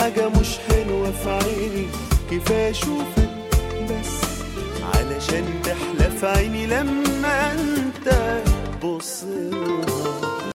حاجة مش حلوة في عيني كفاية اشوفك بس علشان تحلى في عيني لما انت تبص لها